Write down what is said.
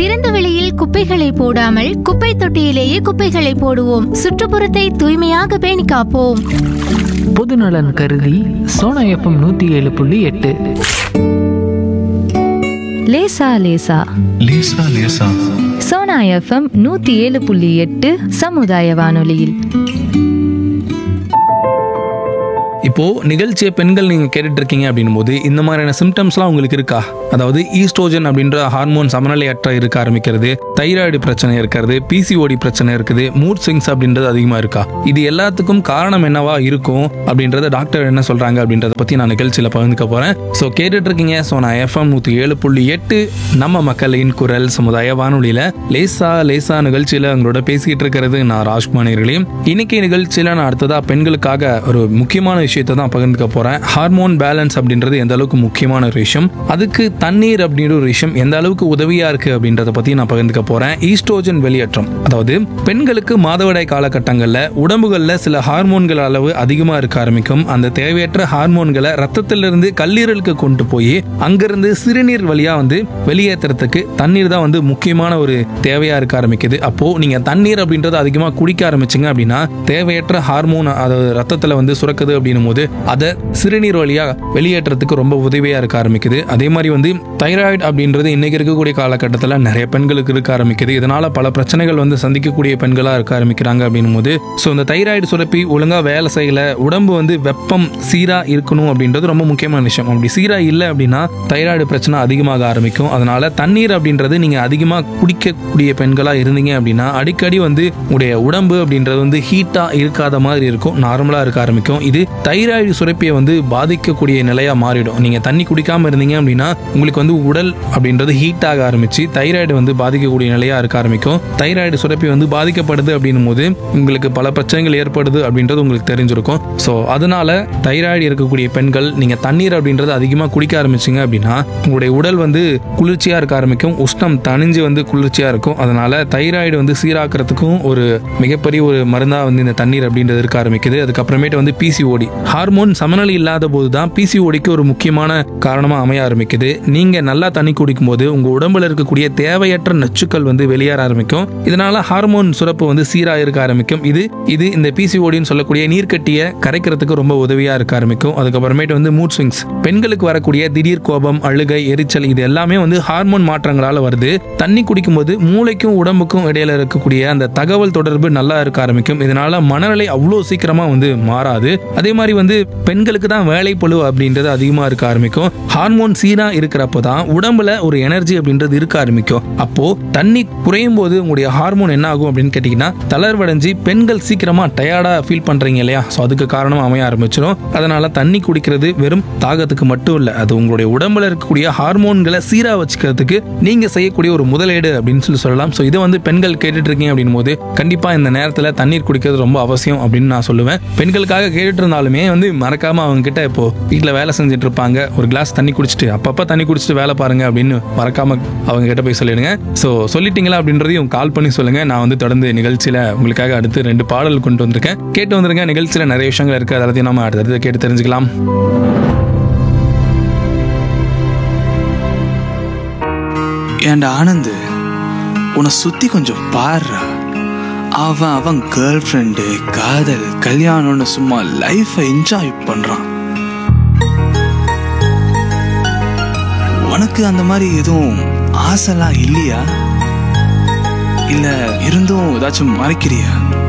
திறந்த வெளியில் குப்பைகளை போடாமல் குப்பை தொட்டியிலேயே குப்பைகளை போடுவோம் சுற்றுப்புறத்தை தூய்மையாக பேணி காப்போம் பொதுநலன் கருதி சோனா எஃப்எம் நூற்றி ஏழு புள்ளி எட்டு லேசா லேசா லேசா லேசா சோனா எஃப்எம் நூத்தி ஏழு புள்ளி எட்டு சமுதாய வானொலியில் இப்போ நிகழ்ச்சியை பெண்கள் நீங்க கேட்டுட்டு இருக்கீங்க அப்படின்னும் போது இந்த மாதிரியான சிம்டம்ஸ்லாம் உங்களுக்கு இருக்கா அதாவது ஈஸ்ட்ரோஜன் அப்படின்ற ஹார்மோன் சமநிலையற்ற இருக்க ஆரம்பிக்கிறது தைராய்டு பிரச்சனை இருக்கிறது பிசிஓடி பிரச்சனை இருக்குது மூட் ஸ்விங்ஸ் அப்படின்றது அதிகமா இருக்கா இது எல்லாத்துக்கும் காரணம் என்னவா இருக்கும் அப்படின்றத டாக்டர் என்ன சொல்றாங்க அப்படின்றத பத்தி நான் நிகழ்ச்சியில பகிர்ந்துக்க போறேன் ஸோ கேட்டுட்டு இருக்கீங்க ஸோ நான் எஃப்எம் நூத்தி ஏழு புள்ளி எட்டு நம்ம மக்களின் குரல் சமுதாய வானொலியில லேசா லேசா நிகழ்ச்சியில உங்களோட பேசிக்கிட்டு இருக்கிறது நான் ராஜ்குமார் நேயர்களே. இன்னைக்கு நிகழ்ச்சியில நான் அடுத்ததா பெண்களுக்காக ஒரு முக்கியமான விஷயத்தை தான் பகிர்ந்துக்க போறேன் ஹார்மோன் பேலன்ஸ் அப்படின்றது எந்த அளவுக்கு முக்கியமான ஒரு விஷயம் அதுக்கு தண்ணீர் அப்படின்ற ஒரு விஷயம் எந்த அளவுக்கு உதவியா இருக்கு அப்படின்றத பத்தி நான் பகிர்ந்துக்க போறேன் ஈஸ்ட்ரோஜன் வெளியேற்றம் அதாவது பெண்களுக்கு மாதவிடாய் காலகட்டங்கள்ல உடம்புகள்ல சில ஹார்மோன்கள் அளவு அதிகமா இருக்க ஆரம்பிக்கும் அந்த தேவையற்ற ஹார்மோன்களை ரத்தத்திலிருந்து கல்லீரலுக்கு கொண்டு போய் அங்கிருந்து சிறுநீர் வழியா வந்து வெளியேற்றுறதுக்கு தண்ணீர் தான் வந்து முக்கியமான ஒரு தேவையா இருக்க ஆரம்பிக்குது அப்போ நீங்க தண்ணீர் அப்படின்றத அதிகமா குடிக்க ஆரம்பிச்சீங்க அப்படின்னா தேவையற்ற ஹார்மோன் அதாவது ரத்தத்துல வந்து சுரக்குது அப்படின்னும் போது அதை சிறுநீர் வழியா வெளியேற்றத்துக்கு ரொம்ப உதவியா இருக்க ஆரம்பிக்குது அதே மாதிரி வந்து தைராய்டு அப்படின்றது இன்னைக்கு இருக்கக்கூடிய காலகட்டத்தில் நிறைய பெண்களுக்கு இருக்க ஆரம்பிக்குது இதனால பல பிரச்சனைகள் வந்து சந்திக்கக்கூடிய பெண்களா இருக்க ஆரம்பிக்கிறாங்க அப்படின்னும் போது ஸோ இந்த தைராய்டு சுரப்பி ஒழுங்கா வேலை செய்யல உடம்பு வந்து வெப்பம் சீரா இருக்கணும் அப்படின்றது ரொம்ப முக்கியமான விஷயம் அப்படி சீரா இல்லை அப்படின்னா தைராய்டு பிரச்சனை அதிகமாக ஆரம்பிக்கும் அதனால தண்ணீர் அப்படின்றது நீங்க அதிகமா குடிக்கக்கூடிய பெண்களா இருந்தீங்க அப்படின்னா அடிக்கடி வந்து உங்களுடைய உடம்பு அப்படின்றது வந்து ஹீட்டா இருக்காத மாதிரி இருக்கும் நார்மலா இருக்க ஆரம்பிக்கும் இது தைராய்டு சுரப்பியை வந்து பாதிக்கக்கூடிய நிலையா மாறிடும் நீங்க தண்ணி குடிக்காம இருந்தீங்க அப்படின்னா உங்களுக்கு வந்து உடல் அப்படின்றது ஹீட் ஆக ஆரம்பிச்சு தைராய்டு வந்து பாதிக்கக்கூடிய நிலையா இருக்க ஆரம்பிக்கும் தைராய்டு சுரப்பி வந்து பாதிக்கப்படுது அப்படின்னும் போது உங்களுக்கு பல பிரச்சனைகள் ஏற்படுது அப்படின்றது உங்களுக்கு தெரிஞ்சிருக்கும் ஸோ அதனால தைராய்டு இருக்கக்கூடிய பெண்கள் நீங்க தண்ணீர் அப்படின்றது அதிகமாக குடிக்க ஆரம்பிச்சீங்க அப்படின்னா உங்களுடைய உடல் வந்து குளிர்ச்சியா இருக்க ஆரம்பிக்கும் உஷ்ணம் தணிஞ்சு வந்து குளிர்ச்சியா இருக்கும் அதனால தைராய்டு வந்து சீராக்கிறதுக்கும் ஒரு மிகப்பெரிய ஒரு மருந்தா வந்து இந்த தண்ணீர் அப்படின்றது இருக்க ஆரம்பிக்குது அதுக்கப்புறமேட்டு வந்து பிசிஓடி ஹார்மோன் சமநிலை இல்லாத போது தான் பிசிஓடிக்கு ஒரு முக்கியமான காரணமா அமைய ஆரம்பிக்குது நீங்க நல்லா தண்ணி குடிக்கும் போது உங்க உடம்புல இருக்கக்கூடிய தேவையற்ற நச்சுக்கள் வந்து வெளியேற ஆரம்பிக்கும் இதனால ஹார்மோன் சுரப்பு வந்து சீரா இருக்க ஆரம்பிக்கும் இது இது இந்த பிசிஓடின்னு சொல்லக்கூடிய நீர்க்கட்டியை கரைக்கிறதுக்கு ரொம்ப உதவியா இருக்க ஆரம்பிக்கும் அதுக்கப்புறமேட்டு வந்து மூட் ஸ்விங்ஸ் பெண்களுக்கு வரக்கூடிய திடீர் கோபம் அழுகை எரிச்சல் இது எல்லாமே வந்து ஹார்மோன் மாற்றங்களால வருது தண்ணி குடிக்கும்போது மூளைக்கும் உடம்புக்கும் இடையில இருக்கக்கூடிய அந்த தகவல் தொடர்பு நல்லா இருக்க ஆரம்பிக்கும் இதனால மனநிலை அவ்வளோ சீக்கிரமா வந்து மாறாது அதே மாதிரி வந்து பெண்களுக்கு தான் வேலை பளு அப்படின்றது அதிகமா இருக்க ஆரம்பிக்கும் ஹார்மோன் சீரா இருக்கிறப்போ தான் உடம்புல ஒரு எனர்ஜி அப்படின்றது இருக்க ஆரம்பிக்கும் அப்போ தண்ணி குறையும் போது உங்களுடைய ஹார்மோன் என்ன ஆகும் அப்படின்னு கேட்டீங்கன்னா தளர்வடைஞ்சு பெண்கள் சீக்கிரமா டயர்டா ஃபீல் பண்றீங்க இல்லையா ஸோ அதுக்கு காரணம் அமைய ஆரம்பிச்சிடும் அதனால தண்ணி குடிக்கிறது வெறும் தாகத்துக்கு மட்டும் இல்லை அது உங்களுடைய உடம்புல இருக்கக்கூடிய ஹார்மோன்களை சீரா வச்சுக்கிறதுக்கு நீங்க செய்யக்கூடிய ஒரு முதலீடு அப்படின்னு சொல்லி சொல்லலாம் ஸோ இதை வந்து பெண்கள் கேட்டுட்டு இருக்கீங்க அப்படின் போது கண்டிப்பா இந்த நேரத்தில் தண்ணீர் குடிக்கிறது ரொம்ப அவசியம் அப்படின்னு நான் சொல்லுவேன் பெண்களுக்காக கேட்டுட்டு இருந்தாலுமே வந்து மறக்காம அவங்க கிட்ட இப்போ வீட்டில் வேலை செஞ்சுட்டு இருப்பாங்க ஒரு கிளாஸ் தண்ணி குடிச்சிட்டு அப்பப்போ தண்ணி குடிச்சிட்டு வேலை பாருங்க அப்படின்னு மறக்காம அவங்க கிட்ட போய் சொல்லிடுங்க ஸோ சொல்லிட்டீங்களா அப்படின்றதையும் கால் பண்ணி சொல்லுங்க நான் வந்து தொடர்ந்து நிகழ்ச்சியில உங்களுக்காக அடுத்து ரெண்டு பாடல் கொண்டு வந்திருக்கேன் கேட்டு வந்துருங்க நிகழ்ச்சியில நிறைய விஷயங்கள் இருக்கு அதெல்லாத்தையும் நம்ம அடுத்தது கேட்டு தெரிஞ்சுக்கலாம் ஏன்டா ஆனந்த் உன்னை சுத்தி கொஞ்சம் பாருடா அவன் அவன் கேர்ள் ஃப்ரெண்டு காதல் கல்யாணம்னு சும்மா லைஃபை என்ஜாய் பண்றான் உனக்கு அந்த மாதிரி எதுவும் ஆசைலாம் இல்லையா இல்ல இருந்தும் ஏதாச்சும் மறைக்கிறியா